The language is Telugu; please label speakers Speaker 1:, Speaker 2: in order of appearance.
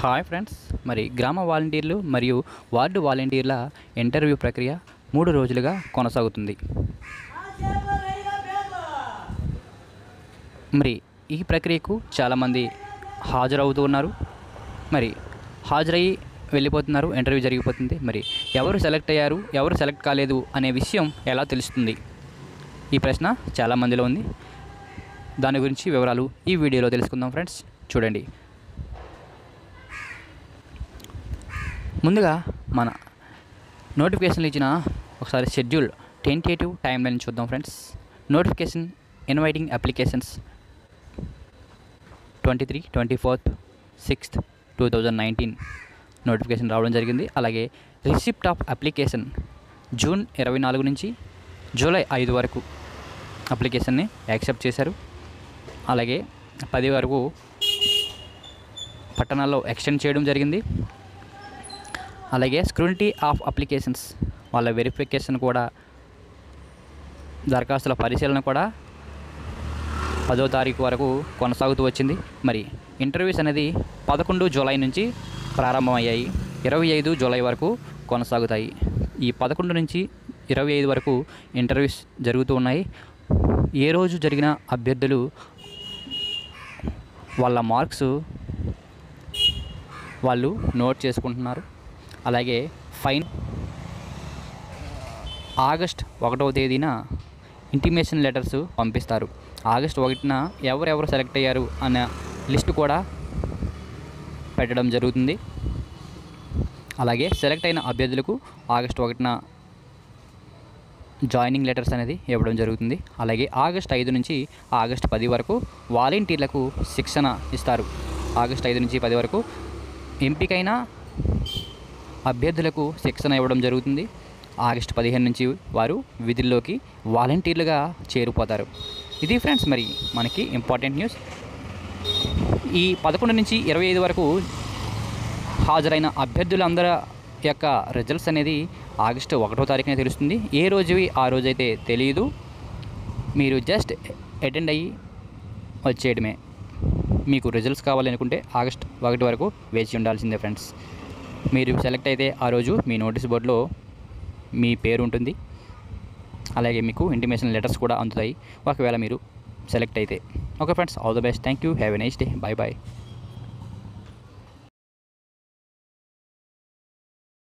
Speaker 1: హాయ్ ఫ్రెండ్స్ మరి గ్రామ వాలంటీర్లు మరియు వార్డు వాలంటీర్ల ఇంటర్వ్యూ ప్రక్రియ మూడు రోజులుగా కొనసాగుతుంది మరి ఈ ప్రక్రియకు చాలామంది హాజరవుతూ ఉన్నారు మరి హాజరయ్యి వెళ్ళిపోతున్నారు ఇంటర్వ్యూ జరిగిపోతుంది మరి ఎవరు సెలెక్ట్ అయ్యారు ఎవరు సెలెక్ట్ కాలేదు అనే విషయం ఎలా తెలుస్తుంది ఈ ప్రశ్న చాలామందిలో ఉంది దాని గురించి వివరాలు ఈ వీడియోలో తెలుసుకుందాం ఫ్రెండ్స్ చూడండి ముందుగా మన నోటిఫికేషన్లు ఇచ్చిన ఒకసారి షెడ్యూల్ టెంటేటివ్ టైం లైన్ చూద్దాం friends notification inviting applications twenty three twenty fourth sixth two thousand nineteen notification రావడం జరిగింది అలాగే రిసిప్ట్ ఆఫ్ అప్లికేషన్ జూన్ ఇరవై నాలుగు నుంచి జూలై ఐదు వరకు అప్లికేషన్ని యాక్సెప్ట్ చేశారు అలాగే పది వరకు పట్టణాల్లో ఎక్స్టెండ్ చేయడం జరిగింది అలాగే స్క్రూనిటీ ఆఫ్ అప్లికేషన్స్ వాళ్ళ వెరిఫికేషన్ కూడా దరఖాస్తుల పరిశీలన కూడా పదో తారీఖు వరకు కొనసాగుతూ వచ్చింది మరి ఇంటర్వ్యూస్ అనేది పదకొండు జూలై నుంచి ప్రారంభమయ్యాయి ఇరవై ఐదు జూలై వరకు కొనసాగుతాయి ఈ పదకొండు నుంచి ఇరవై ఐదు వరకు ఇంటర్వ్యూస్ జరుగుతూ ఉన్నాయి ఏ రోజు జరిగిన అభ్యర్థులు వాళ్ళ మార్క్స్ వాళ్ళు నోట్ చేసుకుంటున్నారు అలాగే ఫైన్ ఆగస్ట్ ఒకటవ తేదీన ఇంటిమేషన్ లెటర్స్ పంపిస్తారు ఆగస్ట్ ఒకటిన ఎవరెవరు సెలెక్ట్ అయ్యారు అన్న లిస్ట్ కూడా పెట్టడం జరుగుతుంది అలాగే సెలెక్ట్ అయిన అభ్యర్థులకు ఆగస్ట్ ఒకటిన జాయినింగ్ లెటర్స్ అనేది ఇవ్వడం జరుగుతుంది అలాగే ఆగస్ట్ ఐదు నుంచి ఆగస్ట్ పది వరకు వాలంటీర్లకు శిక్షణ ఇస్తారు ఆగస్ట్ ఐదు నుంచి పది వరకు ఎంపికైన అభ్యర్థులకు శిక్షణ ఇవ్వడం జరుగుతుంది ఆగస్టు పదిహేను నుంచి వారు విధుల్లోకి వాలంటీర్లుగా చేరిపోతారు ఇది ఫ్రెండ్స్ మరి మనకి ఇంపార్టెంట్ న్యూస్ ఈ పదకొండు నుంచి ఇరవై ఐదు వరకు హాజరైన అభ్యర్థులందరి యొక్క రిజల్ట్స్ అనేది ఆగస్టు ఒకటో తారీఖున తెలుస్తుంది ఏ రోజువి ఆ రోజైతే తెలియదు మీరు జస్ట్ అటెండ్ అయ్యి వచ్చేయడమే మీకు రిజల్ట్స్ కావాలనుకుంటే ఆగస్ట్ ఒకటి వరకు వేచి ఉండాల్సిందే ఫ్రెండ్స్ మీరు సెలెక్ట్ అయితే ఆ రోజు మీ నోటీస్ బోర్డులో మీ పేరు ఉంటుంది అలాగే మీకు ఇంటిమేషన్ లెటర్స్ కూడా అందుతాయి ఒకవేళ మీరు సెలెక్ట్ అయితే okay friends all the best thank you have a nice day bye bye